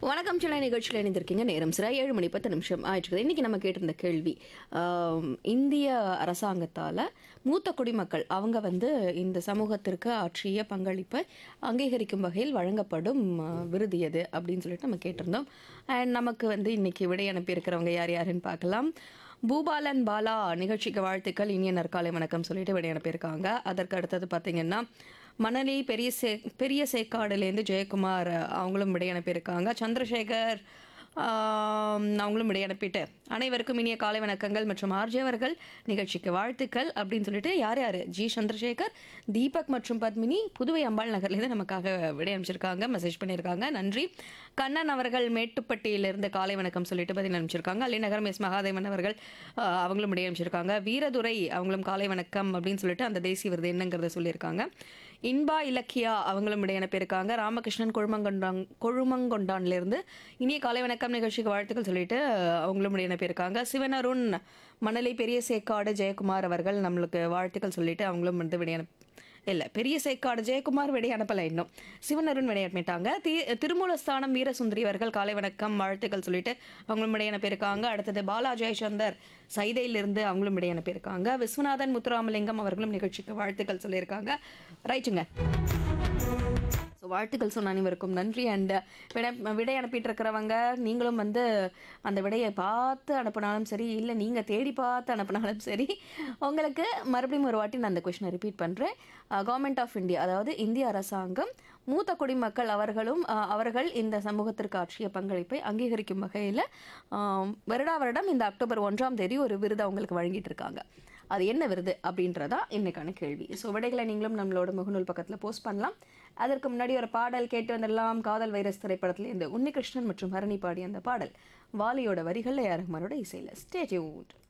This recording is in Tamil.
வணக்கம் சில நிகழ்ச்சியில் இணைந்திருக்கீங்க நேரம் சிறா ஏழு மணி பத்து நிமிஷம் ஆயிடுச்சு இன்னைக்கு நம்ம கேட்டிருந்த கேள்வி ஆம், இந்திய அரசாங்கத்தால் மூத்த குடிமக்கள் அவங்க வந்து இந்த சமூகத்திற்கு ஆற்றிய பங்களிப்பை அங்கீகரிக்கும் வகையில் வழங்கப்படும் ஆ, விருது எது அப்படின்னு சொல்லிட்டு நம்ம கேட்டிருந்தோம் அண்ட் நமக்கு வந்து இன்னைக்கு விடை அனுப்பியிருக்கிறவங்க யார் யாருன்னு பார்க்கலாம் பூபாலன் பாலா நிகழ்ச்சிக்கு வாழ்த்துக்கள் இனிய நற்காலை வணக்கம் சொல்லிட்டு விடை அனுப்பியிருக்காங்க அதற்கு அடுத்தது பார்த்தீங்கன்னா மணலி பெரிய சே பெரிய சேக்காடுலேருந்து ஜெயக்குமார் அவங்களும் விடை அனுப்பியிருக்காங்க சந்திரசேகர் ஆம், அவங்களும் விடை அனுப்பிட்டு அனைவருக்கும் இனிய காலை வணக்கங்கள் மற்றும் ஆர்ஜே அவர்கள் நிகழ்ச்சிக்கு வாழ்த்துக்கள் அப்படின்னு சொல்லிட்டு யார் யார் ஜி சந்திரசேகர் தீபக் மற்றும் பத்மினி புதுவை அம்பாள் நகர்லேருந்து நமக்காக விடை அனுப்பிச்சிருக்காங்க மெசேஜ் பண்ணியிருக்காங்க நன்றி கண்ணன் அவர்கள் மேட்டுப்பட்டியிலிருந்து காலை வணக்கம் சொல்லிட்டு பதில் அனுப்பிச்சிருக்காங்க அலிநகரம் எஸ் மகாதேவன் அவர்கள் ஆஹ், அவங்களும் விடை அனுப்பிச்சிருக்காங்க வீரதுரை அவங்களும் காலை வணக்கம் அப்படின்னு சொல்லிட்டு அந்த தேசிய விருது என்னங்கிறத சொல்லியிருக்காங்க இன்பா இலக்கியா அவங்களும் விடை அனுப்பியிருக்காங்க ராமகிருஷ்ணன் கொழுமங்கொண்டான் கொழுமங்கொண்டான்லேருந்து இனிய காலை வணக்கம் நிகழ்ச்சிக்கு வாழ்த்துக்கள் சொல்லிட்டு ஆஹ், அவங்களும் விடை அனுப்பியிருக்காங்க சிவன் அருண் மணலை பெரிய சேக்காடு ஜெயக்குமார் அவர்கள் நம்மளுக்கு வாழ்த்துக்கள் சொல்லிட்டு அவங்களும் வந்து விடை அனுப்பி இல்லை பெரிய சேக்காடு ஜெயக்குமார் விடை அனுப்பலை இன்னும் சிவனருண் விடை அனுப்பிட்டாங்க தி திருமூலஸ்தானம் வீரசுந்தரி அவர்கள் காலை வணக்கம் வாழ்த்துக்கள் சொல்லிட்டு அவங்களும் விடை அனுப்பியிருக்காங்க அடுத்தது பாலா ஜெயச்சந்தர் சைதையிலிருந்து அவங்களும் விடை அனுப்பியிருக்காங்க விஸ்வநாதன் முத்துராமலிங்கம் அவர்களும் நிகழ்ச்சிக்கு வாழ்த்துக்கள் சொல்லியிருக்காங்க ரைட்டுங்க ஸோ வாழ்த்துக்கள் சொன்ன அனைவருக்கும் நன்றி அண்ட் விடை விடை அனுப்பிட்டு இருக்கிறவங்க நீங்களும் வந்து அந்த விடையை பார்த்து அனுப்பினாலும் சரி இல்லை நீங்கள் தேடி பார்த்து அனுப்பினாலும் சரி உங்களுக்கு மறுபடியும் ஒரு வாட்டி நான் அந்த கொஷினை ரிப்பீட் பண்ணுறேன் கவர்மெண்ட் ஆஃப் இந்தியா அதாவது இந்திய அரசாங்கம் மூத்த குடிமக்கள் அவர்களும் அஹ், அவர்கள் இந்த சமூகத்திற்கு ஆற்றிய பங்களிப்பை அங்கீகரிக்கும் வகையில் வருடா வருடம் இந்த அக்டோபர் ஒன்றாம் தேதி ஒரு விருது அவங்களுக்கு வழங்கிட்டு இருக்காங்க அது என்ன விருது அப்படின்றதா இன்னைக்கான கேள்வி ஸோ விடைகளை நீங்களும் நம்மளோட முகநூல் பக்கத்தில் போஸ்ட் பண்ணலாம் அதற்கு முன்னாடி ஒரு பாடல் கேட்டு வந்துடலாம் காதல் வைரஸ் திரைப்படத்திலேருந்து உன்னிகிருஷ்ணன் மற்றும் ஹரணி பாடிய அந்த பாடல் வாலியோட வரிகளில் யாரகுமாரோட இசையில் ஸ்டேட்யூட்